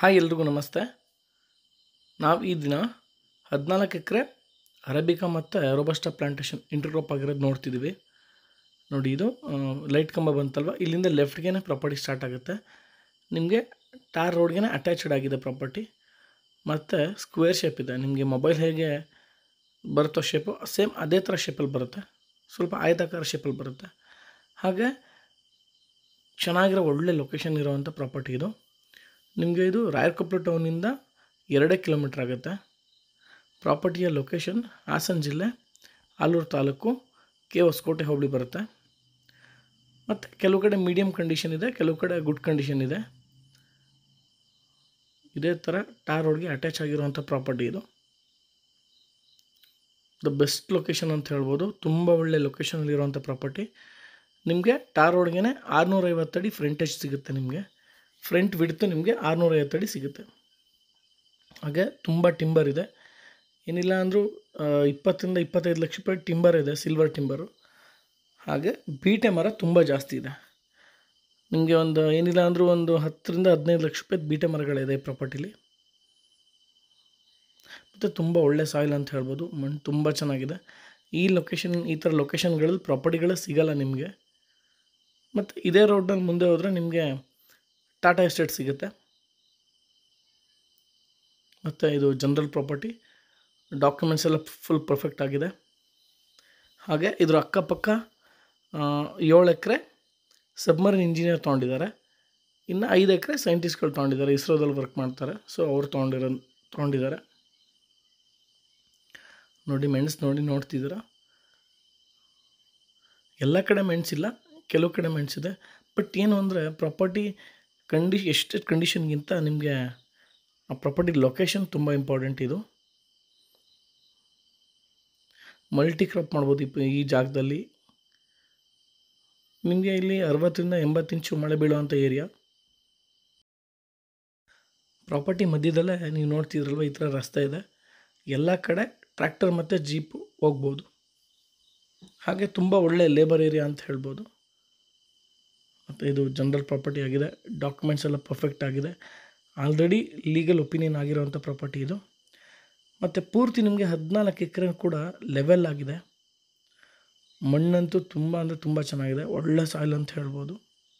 hi ಎಲ್ರಿಗೂ ನಮಸ್ತೆ ನಾವು ಈ ದಿನ ಹದಿನಾಲ್ಕು ಎಕರೆ ಅರೇಬಿಕಾ ಮತ್ತು ರೋಬಸ್ಟಾ ಪ್ಲಾಂಟೇಶನ್ ಇಂಟರ್ಕ್ರಾಪ್ ಆಗಿರೋದು ನೋಡ್ತಿದ್ದೀವಿ ನೋಡಿ ಇದು ಲೈಟ್ ಕಂಬ ಬಂತಲ್ವ ಇಲ್ಲಿಂದ ಲೆಫ್ಟ್ಗೆ ಪ್ರಾಪರ್ಟಿ ಸ್ಟಾರ್ಟ್ ಆಗುತ್ತೆ ನಿಮಗೆ ಟಾರ್ ರೋಡ್ಗೆ ಅಟ್ಯಾಚ್ಡ್ ಆಗಿದೆ ಪ್ರಾಪರ್ಟಿ ಮತ್ತು ಸ್ಕ್ವೇರ್ ಶೇಪ್ ಇದೆ ನಿಮಗೆ ಮೊಬೈಲ್ ಹೇಗೆ ಬರುತ್ತೋ ಶೇಪು ಸೇಮ್ ಅದೇ ಥರ ಶೇಪಲ್ಲಿ ಬರುತ್ತೆ ಸ್ವಲ್ಪ ಆಯತಾಕಾರ ಶೇಪಲ್ಲಿ ಬರುತ್ತೆ ಹಾಗೆ ಚೆನ್ನಾಗಿರೋ ಒಳ್ಳೆ ಲೊಕೇಶನ್ ಇರೋವಂಥ ಪ್ರಾಪರ್ಟಿ ಇದು ನಿಮಗೆ ಇದು ರಾಯರಕೊಪ್ಪಲು ಟೌನಿಂದ ಎರಡೇ ಕಿಲೋಮೀಟ್ರ್ ಆಗುತ್ತೆ ಪ್ರಾಪರ್ಟಿಯ ಲೊಕೇಶನ್ ಹಾಸನ ಜಿಲ್ಲೆ ಆಲೂರು ತಾಲೂಕು ಕೆ ಹೊಸಕೋಟೆ ಹೋಬಳಿ ಬರುತ್ತೆ ಮತ್ತು ಕೆಲವು ಕಡೆ ಮೀಡಿಯಮ್ ಕಂಡೀಷನ್ ಇದೆ ಕೆಲವು ಕಡೆ ಗುಡ್ ಕಂಡೀಷನ್ ಇದೆ ಇದೇ ಥರ ಟಾರ್ ರೋಡ್ಗೆ ಅಟ್ಯಾಚ್ ಆಗಿರುವಂಥ ಪ್ರಾಪರ್ಟಿ ಇದು ದ ಬೆಸ್ಟ್ ಲೊಕೇಶನ್ ಅಂತ ಹೇಳ್ಬೋದು ತುಂಬ ಒಳ್ಳೆ ಲೊಕೇಶನಲ್ಲಿರುವಂಥ ಪ್ರಾಪರ್ಟಿ ನಿಮಗೆ ಟಾರ್ ರೋಡ್ಗೆ ಆರುನೂರೈವತ್ತಡಿ ಫ್ರಂಟೇಜ್ ಸಿಗುತ್ತೆ ನಿಮಗೆ ಫ್ರಂಟ್ ವಿಡ್ತು ನಿಮಗೆ ಆರುನೂರೈವತ್ತಡಿ ಸಿಗುತ್ತೆ ಹಾಗೆ ತುಂಬ ಟಿಂಬರ್ ಇದೆ ಏನಿಲ್ಲ ಅಂದರೂ ಇಪ್ಪತ್ತರಿಂದ ಇಪ್ಪತ್ತೈದು ಲಕ್ಷ ರೂಪಾಯಿ ಟಿಂಬರ್ ಇದೆ ಸಿಲ್ವರ್ ಟಿಂಬರು ಹಾಗೆ ಬೀಟೆ ಮರ ತುಂಬ ಜಾಸ್ತಿ ಇದೆ ನಿಮಗೆ ಒಂದು ಏನಿಲ್ಲ ಅಂದರೂ ಒಂದು ಹತ್ತರಿಂದ ಹದಿನೈದು ಲಕ್ಷ ರೂಪಾಯಿ ಬೀಟೆ ಮರಗಳಿದೆ ಈ ಪ್ರಾಪರ್ಟಿಲಿ ಮತ್ತು ತುಂಬ ಒಳ್ಳೆ ಸಾಯಿಲ್ ಅಂತ ಹೇಳ್ಬೋದು ಮಣ್ಣು ತುಂಬ ಚೆನ್ನಾಗಿದೆ ಈ ಲೊಕೇಶನ್ ಈ ಥರ ಲೊಕೇಶನ್ಗಳಲ್ಲಿ ಪ್ರಾಪರ್ಟಿಗಳೇ ಸಿಗಲ್ಲ ನಿಮಗೆ ಮತ್ತು ಇದೇ ರೋಡ್ನಲ್ಲಿ ಮುಂದೆ ಹೋದರೆ ನಿಮಗೆ ಟಾಟಾ ಎಸ್ಟೇಟ್ ಸಿಗುತ್ತೆ ಮತ್ತು ಇದು ಜನರಲ್ ಪ್ರಾಪರ್ಟಿ ಡಾಕ್ಯುಮೆಂಟ್ಸ್ ಎಲ್ಲ ಫುಲ್ ಪರ್ಫೆಕ್ಟ್ ಆಗಿದೆ ಹಾಗೆ ಇದ್ರ ಅಕ್ಕಪಕ್ಕ ಏಳು ಎಕರೆ ಸಬ್ಮರಿನ್ ಇಂಜಿನಿಯರ್ ತೊಗೊಂಡಿದ್ದಾರೆ ಇನ್ನು ಐದು ಎಕರೆ ಸೈಂಟಿಸ್ಟ್ಗಳು ತೊಗೊಂಡಿದ್ದಾರೆ ಇಸ್ರೋದಲ್ಲಿ ವರ್ಕ್ ಮಾಡ್ತಾರೆ ಸೊ ಅವ್ರು ತೊಗೊಂಡಿರೋ ತೊಗೊಂಡಿದ್ದಾರೆ ನೋಡಿ ಮೆಣಸು ನೋಡಿ ನೋಡ್ತಿದ್ದೀರಾ ಎಲ್ಲ ಕಡೆ ಮೆಣಸಿಲ್ಲ ಕೆಲವು ಕಡೆ ಮೆಣಸಿದೆ ಬಟ್ ಏನು ಅಂದರೆ ಪ್ರಾಪರ್ಟಿ ಕಂಡಿ ಎಷ್ಟು ಕಂಡೀಷನ್ಗಿಂತ ನಿಮಗೆ ಆ ಪ್ರಾಪರ್ಟಿ ಲೊಕೇಶನ್ ತುಂಬ ಇಂಪಾರ್ಟೆಂಟ್ ಇದು ಮಲ್ಟಿ ಕ್ರಾಪ್ ಮಾಡ್ಬೋದು ಇಪ್ಪ ಈ ಜಾಗದಲ್ಲಿ ನಿಮಗೆ ಇಲ್ಲಿ ಅರವತ್ತರಿಂದ ಎಂಬತ್ತು ಇಂಚು ಮಳೆ ಬೀಳುವಂಥ ಏರಿಯಾ ಪ್ರಾಪರ್ಟಿ ಮಧ್ಯದಲ್ಲೇ ನೀವು ನೋಡ್ತಿದ್ರಲ್ವ ಈ ಥರ ರಸ್ತೆ ಇದೆ ಎಲ್ಲ ಕಡೆ ಟ್ರ್ಯಾಕ್ಟರ್ ಮತ್ತು ಜೀಪು ಹೋಗ್ಬೋದು ಹಾಗೆ ತುಂಬ ಒಳ್ಳೆ ಲೇಬರ್ ಏರಿಯಾ ಅಂತ ಹೇಳ್ಬೋದು ಮತ್ತು ಇದು ಜನರಲ್ ಪ್ರಾಪರ್ಟಿ ಆಗಿದೆ ಡಾಕ್ಯುಮೆಂಟ್ಸ್ ಎಲ್ಲ ಪರ್ಫೆಕ್ಟ್ ಆಗಿದೆ ಆಲ್ರೆಡಿ ಲೀಗಲ್ ಒಪಿನಿಯನ್ ಆಗಿರೋವಂಥ ಪ್ರಾಪರ್ಟಿ ಇದು ಮತ್ತು ಪೂರ್ತಿ ನಿಮಗೆ ಹದಿನಾಲ್ಕು ಎಕರೆ ಕೂಡ ಲೆವೆಲ್ ಆಗಿದೆ ಮಣ್ಣಂತೂ ತುಂಬ ಅಂದರೆ ತುಂಬ ಚೆನ್ನಾಗಿದೆ ಒಳ್ಳೆ ಸಾಯಿಲ್ ಅಂತ ಹೇಳ್ಬೋದು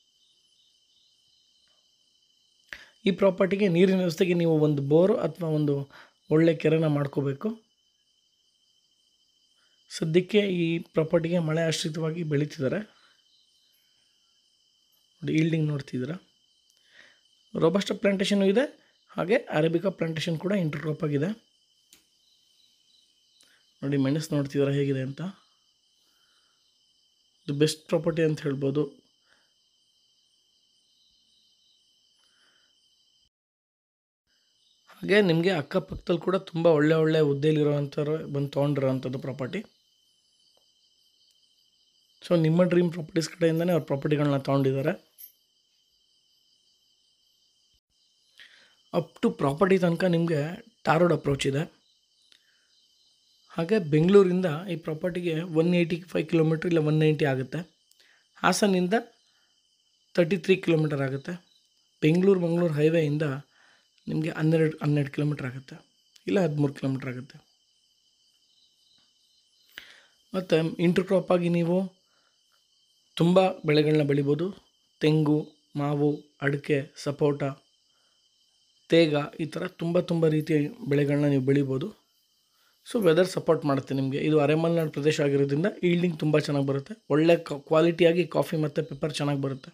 ಈ ಪ್ರಾಪರ್ಟಿಗೆ ನೀರಿನ ವ್ಯವಸ್ಥೆಗೆ ನೀವು ಒಂದು ಬೋರು ಅಥವಾ ಒಂದು ಒಳ್ಳೆ ಕೆರೆನ ಮಾಡ್ಕೋಬೇಕು ಸದ್ಯಕ್ಕೆ ಈ ಪ್ರಾಪರ್ಟಿಗೆ ಮಳೆ ಆಶ್ರಿತವಾಗಿ ಬೆಳೀತಿದ್ದಾರೆ ನೋಡಿ ಈಲ್ಡಿಂಗ್ ನೋಡ್ತಿದ್ದೀರಾ ರೋಬಸ್ಟ ಪ್ಲಾಂಟೇಶನು ಇದೆ ಹಾಗೆ ಅರೇಬಿಕಾ ಪ್ಲಾಂಟೇಶನ್ ಕೂಡ ಇಂಟರ್ಕ್ರಾಪ್ ಆಗಿದೆ ನೋಡಿ ಮೆಣಸು ನೋಡ್ತಿದ್ದೀರಾ ಹೇಗಿದೆ ಅಂತ ಇದು ಬೆಸ್ಟ್ ಪ್ರಾಪರ್ಟಿ ಅಂತ ಹೇಳ್ಬೋದು ಹಾಗೆ ನಿಮಗೆ ಅಕ್ಕಪಕ್ಕದಲ್ಲಿ ಕೂಡ ತುಂಬ ಒಳ್ಳೆ ಒಳ್ಳೆ ಹುದ್ದೆಯಲ್ಲಿರೋವಂಥವ್ರು ಬಂದು ತೊಗೊಂಡಿರೋವಂಥದ್ದು ಪ್ರಾಪರ್ಟಿ ಸೊ ನಿಮ್ಮ ಡ್ರೀಮ್ ಪ್ರಾಪರ್ಟೀಸ್ ಕಡೆಯಿಂದನೇ ಅವ್ರ ಪ್ರಾಪರ್ಟಿಗಳನ್ನ ತೊಗೊಂಡಿದ್ದಾರೆ ಅಪ್ ಟು ಪ್ರಾಪರ್ಟಿ ತನಕ ನಿಮಗೆ ಟಾರೋಡ್ ಅಪ್ರೋಚ್ ಇದೆ ಹಾಗೆ ಬೆಂಗಳೂರಿಂದ ಈ ಪ್ರಾಪರ್ಟಿಗೆ ಒನ್ ಏಯ್ಟಿ ಫೈವ್ ಕಿಲೋಮೀಟ್ರ್ ಇಲ್ಲ ಒನ್ ನೈಂಟಿ ಆಗುತ್ತೆ ಹಾಸನಿಂದ ತರ್ಟಿ ತ್ರೀ ಕಿಲೋಮೀಟರ್ ಆಗುತ್ತೆ ಬೆಂಗಳೂರು ಮಂಗಳೂರು ಹೈವೇಯಿಂದ ನಿಮಗೆ ಹನ್ನೆರಡು ಹನ್ನೆರಡು ಕಿಲೋಮೀಟ್ರ್ ಆಗುತ್ತೆ ಇಲ್ಲ ಹದಿಮೂರು ಕಿಲೋಮೀಟ್ರ್ ಆಗುತ್ತೆ ಮತ್ತು ಇಂಟರ್ಕ್ರಾಪ್ ಆಗಿ ನೀವು ತುಂಬ ಬೆಳೆಗಳನ್ನ ಬೆಳಿಬೋದು ತೆಂಗು ಮಾವು ಅಡಿಕೆ ಸಪೋಟ ತೇಗ ಈ ಥರ ತುಂಬ ತುಂಬ ರೀತಿಯ ಬೆಳೆಗಳನ್ನ ನೀವು ಬೆಳಿಬೋದು ಸೊ ವೆದರ್ ಸಪೋರ್ಟ್ ಮಾಡುತ್ತೆ ನಿಮಗೆ ಇದು ಅರೆಮಲ್ನಾಡು ಪ್ರದೇಶ ಆಗಿರೋದ್ರಿಂದ ಈಲ್ಡಿಂಗ್ ತುಂಬ ಚೆನ್ನಾಗಿ ಬರುತ್ತೆ ಒಳ್ಳೆ ಕ್ವಾಲಿಟಿಯಾಗಿ ಕಾಫಿ ಮತ್ತು ಪೆಪ್ಪರ್ ಚೆನ್ನಾಗಿ ಬರುತ್ತೆ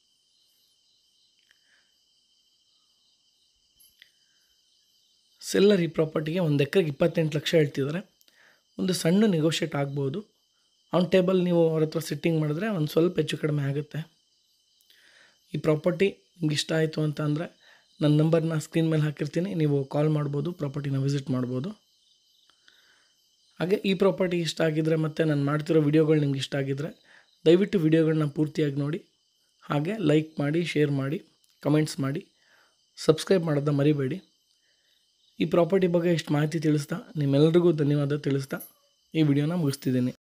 ಸೆಲ್ಲರ್ ಈ ಪ್ರಾಪರ್ಟಿಗೆ ಒಂದು ಎಕರೆಗೆ ಇಪ್ಪತ್ತೆಂಟು ಲಕ್ಷ ಹೇಳ್ತಿದ್ದಾರೆ ಒಂದು ಸಣ್ಣ ನೆಗೋಷಿಯೇಟ್ ಆಗ್ಬೋದು ಆನ್ ಟೇಬಲ್ ನೀವು ಅವ್ರ ಹತ್ರ ಸಿಟ್ಟಿಂಗ್ ಮಾಡಿದ್ರೆ ಒಂದು ಸ್ವಲ್ಪ ಹೆಚ್ಚು ಕಡಿಮೆ ಆಗುತ್ತೆ ಈ ಪ್ರಾಪರ್ಟಿ ನಿಮ್ಗೆ ಇಷ್ಟ ಆಯಿತು ಅಂತ ಅಂದರೆ ನನ್ನ ನಂಬರ್ನ ಸ್ಕ್ರೀನ್ ಮೇಲೆ ಹಾಕಿರ್ತೀನಿ ನೀವು ಕಾಲ್ ಮಾಡ್ಬೋದು ಪ್ರಾಪರ್ಟಿನ ವಿಸಿಟ್ ಮಾಡ್ಬೋದು ಹಾಗೆ ಈ ಪ್ರಾಪರ್ಟಿ ಇಷ್ಟ ಆಗಿದ್ದರೆ ಮತ್ತು ನಾನು ಮಾಡ್ತಿರೋ ವಿಡಿಯೋಗಳು ನಿಮ್ಗೆ ಇಷ್ಟ ಆಗಿದ್ದರೆ ದಯವಿಟ್ಟು ವಿಡಿಯೋಗಳನ್ನ ಪೂರ್ತಿಯಾಗಿ ನೋಡಿ ಹಾಗೆ ಲೈಕ್ ಮಾಡಿ ಶೇರ್ ಮಾಡಿ ಕಮೆಂಟ್ಸ್ ಮಾಡಿ ಸಬ್ಸ್ಕ್ರೈಬ್ ಮಾಡೋದನ್ನ ಮರಿಬೇಡಿ ಈ ಪ್ರಾಪರ್ಟಿ ಬಗ್ಗೆ ಇಷ್ಟು ಮಾಹಿತಿ ತಿಳಿಸ್ತಾ ನಿಮ್ಮೆಲ್ಲರಿಗೂ ಧನ್ಯವಾದ ತಿಳಿಸ್ತಾ ಈ ವಿಡಿಯೋನ ಮುಗಿಸ್ತಿದ್ದೀನಿ